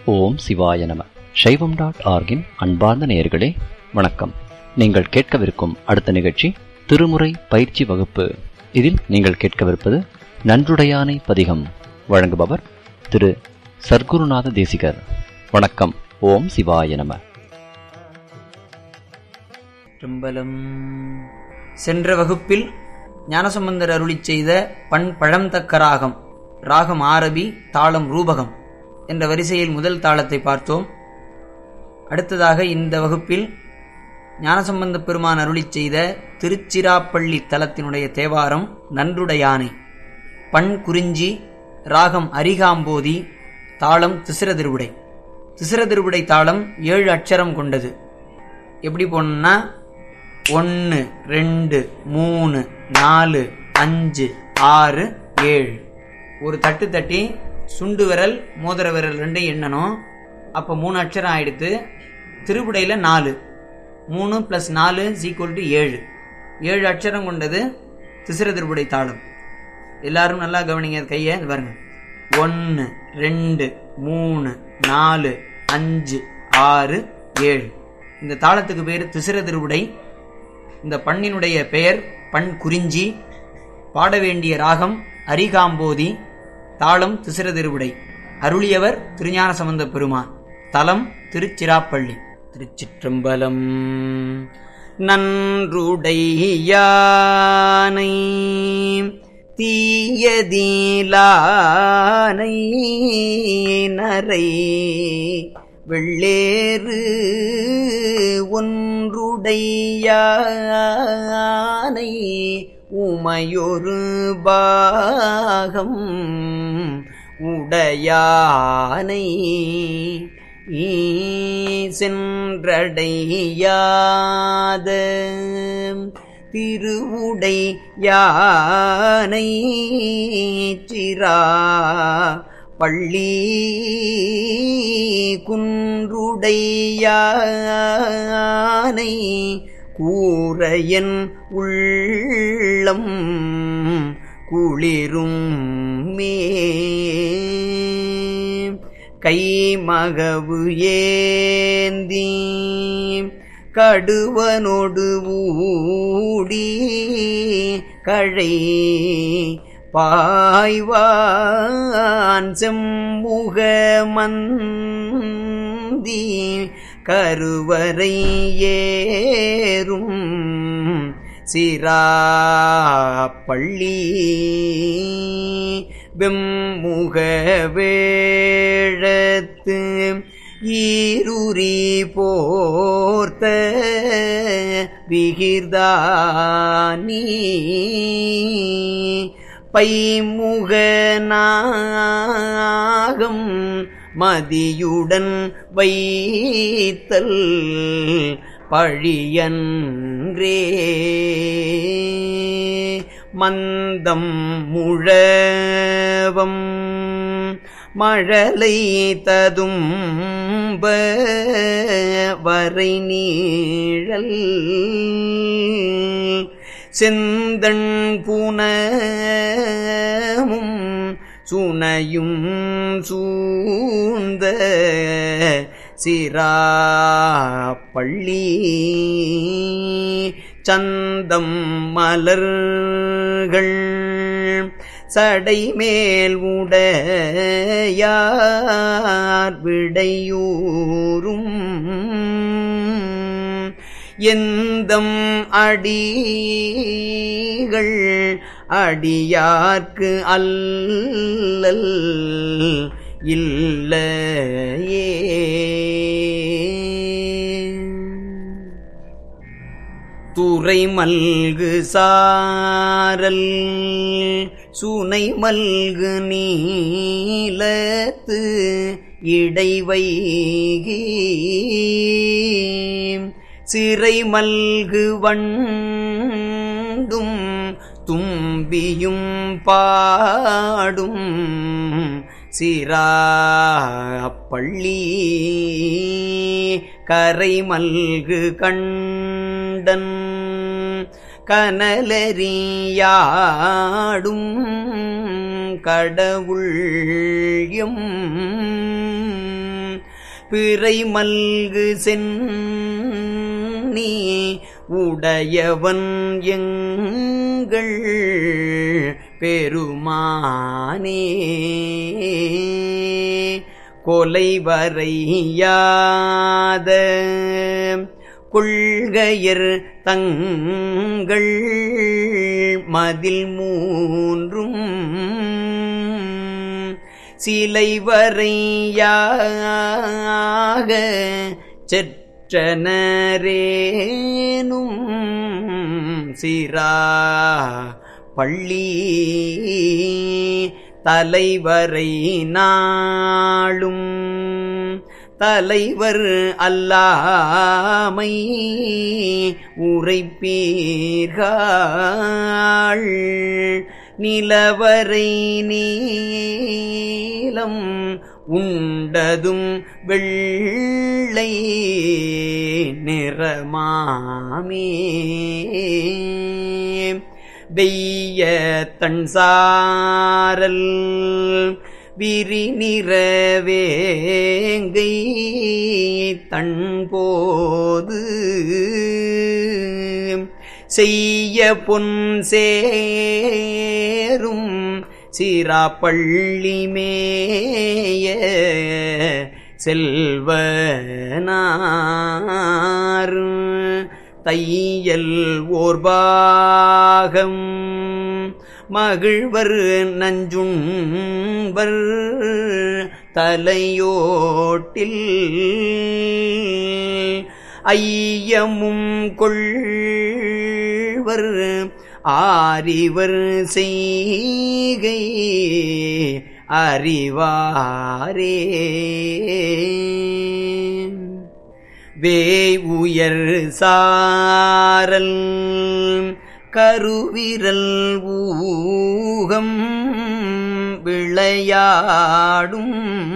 ஓம் சிவாய நம சைவம் டாட் ஆர்கின் அன்பார்ந்த நேயர்களே வணக்கம் நீங்கள் கேட்கவிருக்கும் அடுத்த நிகழ்ச்சி திருமுறை பயிற்சி வகுப்பு இதில் நீங்கள் கேட்கவிருப்பது நன்றுடையானை பதிகம் வழங்குபவர் திரு சர்க்குருநாத தேசிகர் வணக்கம் ஓம் சிவாய நம திரும்பலம் சென்ற வகுப்பில் ஞானசம்பந்தர் அருளிச் செய்த பண் பழம் தக்க ராகம் ராகம் ஆரபி தாளம் ரூபகம் என்ற வரிசையில் முதல் தாளத்தை பார்த்தோம் அடுத்ததாக இந்த வகுப்பில் ஞானசம்பந்த பெருமான் அருளிச் செய்த திருச்சிராப்பள்ளி தலத்தினுடைய தேவாரம் நன்றுடையானை பண் குறிஞ்சி ராகம் அரிகாம்போதி தாளம் திசிர திருவிடை திசிர திருவிடை தாளம் ஏழு அட்சரம் கொண்டது எப்படி போனோம்னா ஒன்று ரெண்டு மூணு நாலு அஞ்சு ஆறு ஏழு ஒரு தட்டு தட்டி சுண்டு விரல் மோதிர விரல் ரெண்டையும் எண்ணணும் அப்போ மூணு அட்சரம் ஆயிடுத்து திருவிடையில் நாலு மூணு ப்ளஸ் நாலு ஈக்குவல் டு ஏழு ஏழு அட்சரம் கொண்டது திசிர திருவிடை தாளம் எல்லாரும் நல்லா கவனிங்க கையை இது பாருங்க ஒன்று ரெண்டு மூணு நாலு அஞ்சு ஆறு ஏழு இந்த தாளத்துக்கு பேர் திசிர திருவிடை இந்த பண்ணினுடைய பெயர் பண் குறிஞ்சி பாட வேண்டிய ராகம் அரிகாம்போதி தாளம் திசிர திருவிடை அருளியவர் திருஞான சம்பந்த பெருமான் தலம் திருச்சிராப்பள்ளி திருச்சிற்றம்பலம் நன்றுடையானை தீயதீலானை நரை வெள்ளேறு ஒன்றுடையானை உமையொரு பாகம் உடையானை சென்றடையாத திருவுடை யானை சிரா பள்ளி குன்றுடையானை கூரையன் உள்ளம் குளிரும் மே கைமகவு ஏந்தி கடுவனொடு ஊடி கழை பாய்வான் செம்முக மந்தி கருவறை ஏறும் சிராப்பள்ளி வெம்முக வேழத்து ஈருரி போர்த்த விகிர்தானி பைமுகநாகம் மதியுடன் வைத்தல் பழியன்றே மந்தம் முழவம் மழலை ததும்ப வரை நீழல் செந்தன் புனமும் சுனையும் சூந்த சிராப்பள்ளி சந்தம் மலர்கள் சடைமேல் உடையார் விடையூரும் எந்தம் அடிகள் அடியார்க்கு அல்லல் இல்லையே துறை மல்கு சாரல் சுனை மல்கு நீலத்து இடைவைகி சிறை மல்கு வண்டும் தும்பியும் பாடும் சிராப்பள்ளி கரை மல்கு கண்டன் கனலறியாடும் கடவுள் எம் பிறை மல்கு சென்னி உடையவன் எங்கள் பெருமானே கொலை வரையாத கொள்கையர் தங்கள் மதில் மூன்றும் சிலை வரையாக செற்றனரேனும் சிரா பள்ளி தலைவரை நாளும் தலைவர் அல்லாமை உரைப்பீர்கள் நிலவரை நீலம் உண்டதும் வெள்ளை நிறமாமே வெய்ய தன் சாரல் விரி நிறவேங்கை தன்போது செய்ய பொன் சேரும் சிராப்பள்ளி மேய செல்வனார் தையல் ஓர்பாகம் மகிழ்வர் நஞ்சுண்பர் தலையோட்டில் ஐயமும் கொள்வர் ஆரிவர் செய்கை அறிவாரே வேய் உயர் சாரல் கருவிரல் ஊகம் விளையாடும்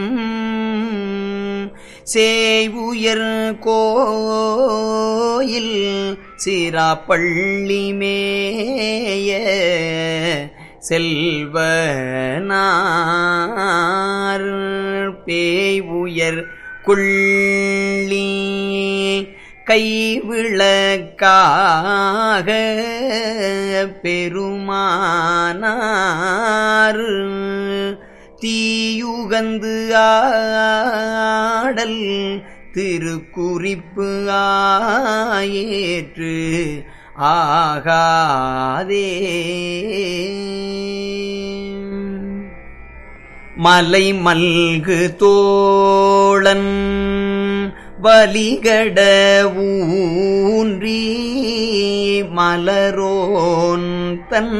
சேவுயர் கோயில் சிராப்பள்ளி மேய செல்வனார் பேவுயர் குள்ளி கைவிளக்காக பெருமானார் தீயுகந்து ஆடல் திருக்குறிப்பு ஆயேற்று ஆகாதே மலை மல்கு தோழன் வலிகட ஊன்றி மலரோன் தன்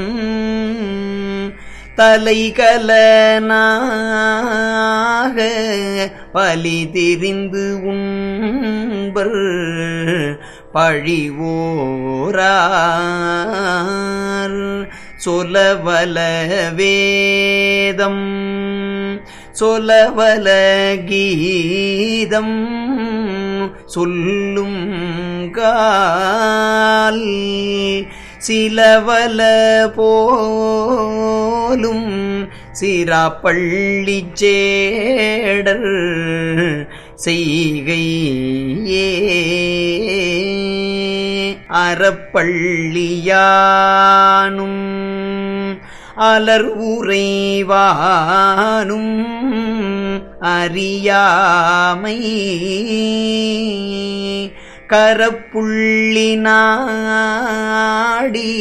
தலைகலனாக பலி திரிந்து உண்பர் பழிவோரார் சொலவல வேதம் சொலவல கீதம் சொல்லும் கால் சிலவல போலும் சிராப்பள்ளி சேடர் செய்கையே அறப்பள்ளியானும் அலர் உறைவானும் அறியாமை கரப்புள்ளி நாடி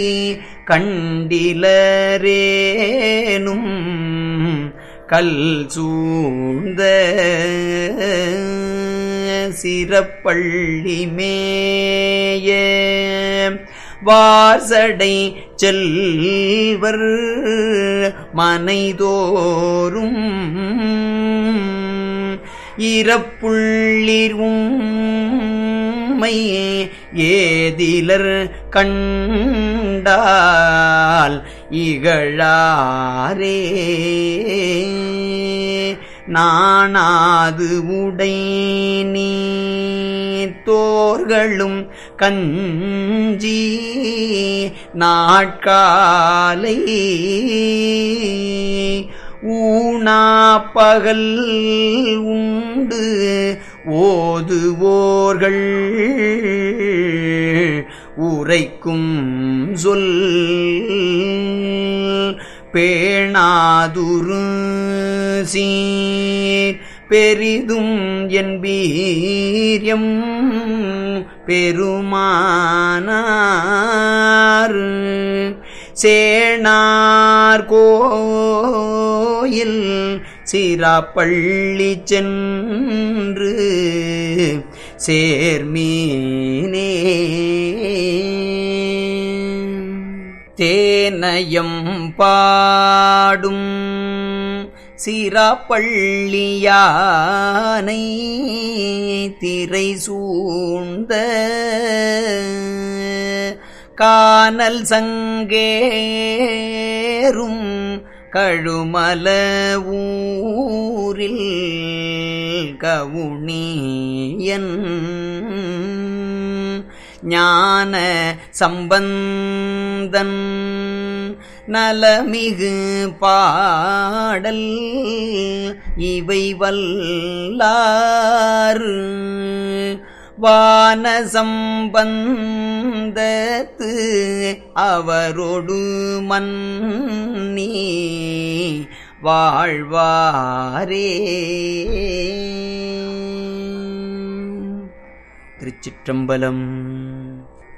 கண்டிலரேனும் கல் சூழ்ந்த சிறப்பள்ளி மேய வாசடை செல்வர் மனைதோறும் இறப்புள்ளிர் உம்மை ஏதிலர் கண்டால் இகழாரே நாணாது உடை நீ தோர்களும் கஞ்சி நாட்காலை ஊனாப்பகல் உண்டு ஓதுவோர்கள் உரைக்கும் சொல் பேணாதுரு சீர் பெரிதும் என் வீரியம் பெருமானார் சேனார் கோயில் சிராப்பள்ளி சென்று சேர்மீனே தேனயம் பாடும் சிராப்பள்ளியானை திரை சூழ்ந்த கானல் சங்கேரும் கழுமல ஊரில் கவுனியன் ஞான சம்பந்தன் நலமிகு பாடல் இவை வல்லாறு வான சம்பந்தத்து அவரொடு மன்னி வாழ்வாரே திருச்சிற்றம்பலம்